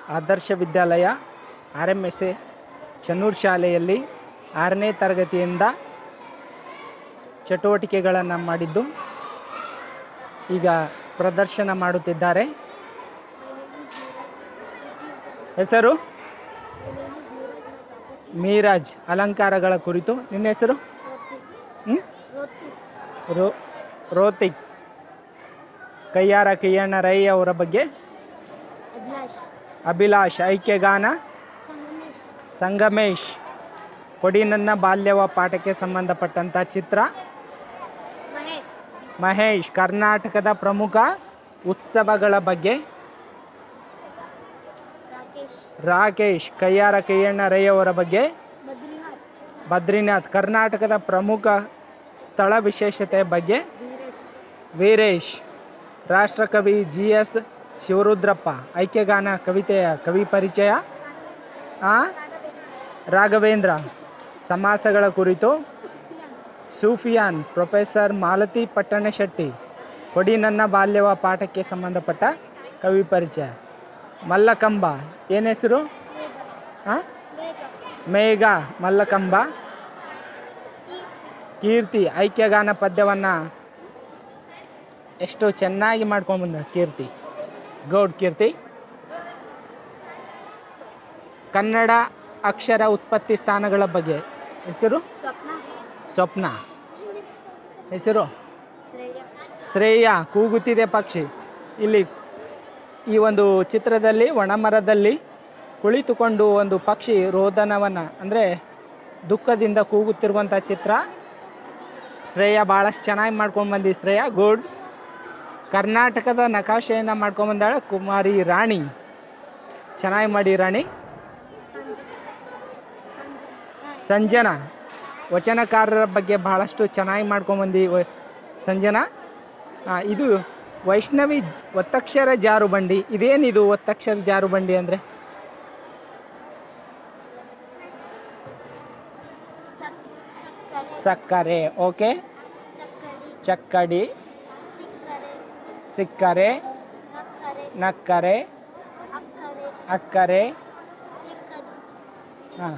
Adarsh Vidyalaya R M S A Channur ಶಾಲೆಯಲ್ಲಿ ಆರನೇ ತರಗತಿಯಿಂದ ಚಟುವಟಿಕೆಗಳನ್ನು ಮಾಡಿದ್ದು ಈಗ ಪ್ರದರ್ಶನ ಮಾಡುತ್ತಿದ್ದಾರೆ ಹೆಸರು ಮೀರಾಜ್ ಅಲಂಕಾರಗಳ ಕುರಿತು ನಿನ್ನ ಹೆಸರು ಹ್ಮ್? ರೋ ರೋತಿಕ್ ಕೈಯಾರ ಕೈಯಣ್ಣ ರೈ ಅವರ ಬಗ್ಗೆ ಅಭಿಲಾಷ್ ಅಭಿಲಾಷ್ ಐಕ್ಯಗಾನ ಸಂಗಮೇಶ್ ಸಂಗಮೇಶ್ ಕೊಡಿ ನನ್ನ ಬಾಲ್ಯವ ಪಾಠಕ್ಕೆ ಸಂಬಂಧಪಟ್ಟಂಥ ಚಿತ್ರ ಮಹೇಶ್ ಮಹೇಶ್ ಕರ್ನಾಟಕದ ಪ್ರಮುಖ ಉತ್ಸವಗಳ ಬಗ್ಗೆ ರಾಕೇಶ್ ರಾಕೇಶ್ ಕೈಯಾರ ಕೈಯಣ್ಣ ರೈ ಅವರ ಬಗ್ಗೆ ಬದ್ರಿನಾಥ್ ಬದ್ರಿನಾಥ್ ಕರ್ನಾಟಕದ ಪ್ರಮುಖ ಸ್ಥಳ ವಿಶೇಷತೆ ಬಗ್ಗೆ ವೀರೇಶ್ ವೀರೇಶ್ ರಾಷ್ಟ್ರಕವಿ ಜಿ ಎಸ್ ಶಿವರುದ್ರಪ್ಪ ಐಕ್ಯಗಾನ ಕವಿತೆಯ ಕವಿ ಪರಿಚಯ ಆ? ರಾಘವೇಂದ್ರ ಸಮಾಸಗಳ ಕುರಿತು ಸೂಫಿಯಾನ್ ಪ್ರೊಫೆಸರ್ ಮಾಲತಿ ಪಟ್ಟಣಶೆಟ್ಟಿ ಕೊಡಿ ನನ್ನ ಬಾಲ್ಯವ ಪಾಠಕ್ಕೆ ಸಂಬಂಧಪಟ್ಟ ಕವಿ ಪರಿಚಯ ಮಲ್ಲಕಂಬ ಏನು ಹೆಸರು ಹಾಂ ಮೇಘ ಮಲ್ಲಕಂಬ ಕೀರ್ತಿ ಐಕ್ಯಗಾನ ಪದ್ಯವನ್ನು ಎಷ್ಟು ಚೆನ್ನಾಗಿ ಮಾಡ್ಕೊಂಡ್ಬಂದ ಕೀರ್ತಿ ಗೌಡ್ ಕೀರ್ತಿ ಕನ್ನಡ ಅಕ್ಷರ ಉತ್ಪತ್ತಿ ಸ್ಥಾನಗಳ ಬಗ್ಗೆ ಹೆಸರು ಸ್ವಪ್ನ ಸ್ವಪ್ನ ಹೆಸರು ಶ್ರೇಯ ಶ್ರೇಯ ಕೂಗುತ್ತಿದೆ ಪಕ್ಷಿ ಇಲ್ಲಿ ಈ ಒಂದು ಚಿತ್ರದಲ್ಲಿ ಒಣಮರದಲ್ಲಿ ಕುಳಿತುಕೊಂಡು ಒಂದು ಪಕ್ಷಿ ರೋದನವನ್ನು ಅಂದರೆ ದುಃಖದಿಂದ ಕೂಗುತ್ತಿರುವಂಥ ಚಿತ್ರ ಶ್ರೇಯ ಭಾಳಷ್ಟು ಚೆನ್ನಾಗಿ ಮಾಡ್ಕೊಂಡು ಬಂದಿ ಶ್ರೇಯ ಗುಡ್ ಕರ್ನಾಟಕದ ನಕಾಶೆಯನ್ನು ಮಾಡ್ಕೊಂಬಂದಾಳೆ ಕುಮಾರಿ ರಾಣಿ ಚೆನ್ನಾಗಿ ಮಾಡಿ ರಾಣಿ ಸಂಜನಾ ವಚನಕಾರರ ಬಗ್ಗೆ ಬಹಳಷ್ಟು ಚೆನ್ನಾಗಿ ಮಾಡ್ಕೊಂಬಂದು ವ- ಸಂಜನಾ ಆ, ಇದು ವೈಷ್ಣವಿ ಜ- ಒತ್ತಕ್ಷರ ಜಾರುಬಂಡಿ ಇದೇನಿದು ಒತ್ತಕ್ಷರ ಜಾರುಬಂಡಿ ಅಂದರೆ ಸಕ್ಕರೆ ಓಕೆ ಚಕ್ಕಡಿ ಚಕ್ಕಡಿ ಸಿಕ್ಕರೆ ಸಿಕ್ಕರೆ ನಕ್ಕರೆ ನಕ್ಕರೆ ಅಕ್ಕರೆ ಅಕ್ಕರೆ ಚಿಕ್ಕದು ಹಾಂ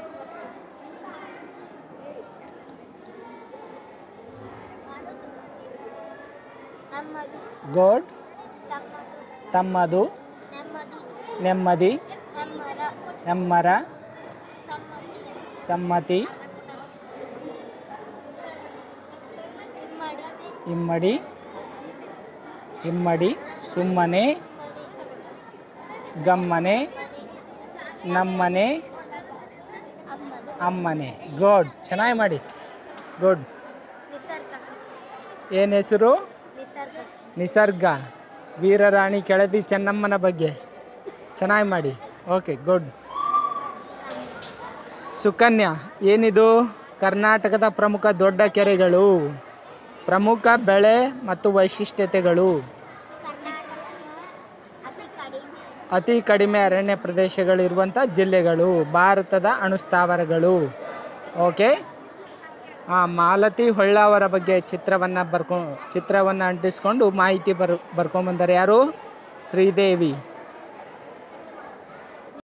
ನಮ್ಮದು ಗೋಡ್ ತಮ್ಮದು ತಮ್ಮದು ನೆಮ್ಮದಿ ನೆಮ್ಮದಿ ನಮ್ಮರ ನೆಮ್ಮರ ಸಮ್ಮತಿ ಸಮ್ಮತಿ ಇಮ್ಮಡಿ ಇಮ್ಮಡಿ ಇಮ್ಮಡಿ ಸುಮ್ಮನೆ ಗಮ್ಮನೆ ನಮ್ಮನೆ ಅಮ್ಮದು ಅಮ್ಮನೆ ಗುಡ್ ಚೆನ್ನಾಗಿ ಮಾಡಿ ಗುಡ್ ನಿಸರ್ಗ ಏನು ಹೆಸರು ನಿಸರ್ಗ ನಿಸರ್ಗ ವೀರರಾಣಿ ಕೆಳದಿ ಚೆನ್ನಮ್ಮನ ಬಗ್ಗೆ ಚೆನ್ನಾಗಿ ಮಾಡಿ ಓಕೆ ಗುಡ್ ಸುಕನ್ಯಾ ಏನಿದು ಕರ್ನಾಟಕದ ಪ್ರಮುಖ ದೊಡ್ಡ ಕೆರೆಗಳು ಪ್ರಮುಖ ಬೆಳೆ ಮತ್ತು ವೈಶಿಷ್ಟ್ಯತೆಗಳು ಕರ್ನಾಟಕ ಅತಿ ಕಡಿಮೆ ಅತಿ ಕಡಿಮೆ ಅರಣ್ಯ ಪ್ರದೇಶಗಳಿರುವಂಥ ಜಿಲ್ಲೆಗಳು ಭಾರತದ ಅಣುಸ್ಥಾವರಗಳು ಓಕೆ ಆ ಮಾಲತಿ ಹೊಳ್ಳವರ ಬಗ್ಗೆ ಚಿತ್ರವನ್ನು ಬರ್ಕೊ ಚಿತ್ರವನ್ನು ಅಂಟಿಸ್ಕೊಂಡು ಮಾಹಿತಿ ಬರ್ ಬರ್ಕೊಂಬಂದರೆ ಯಾರು ಶ್ರೀದೇವಿ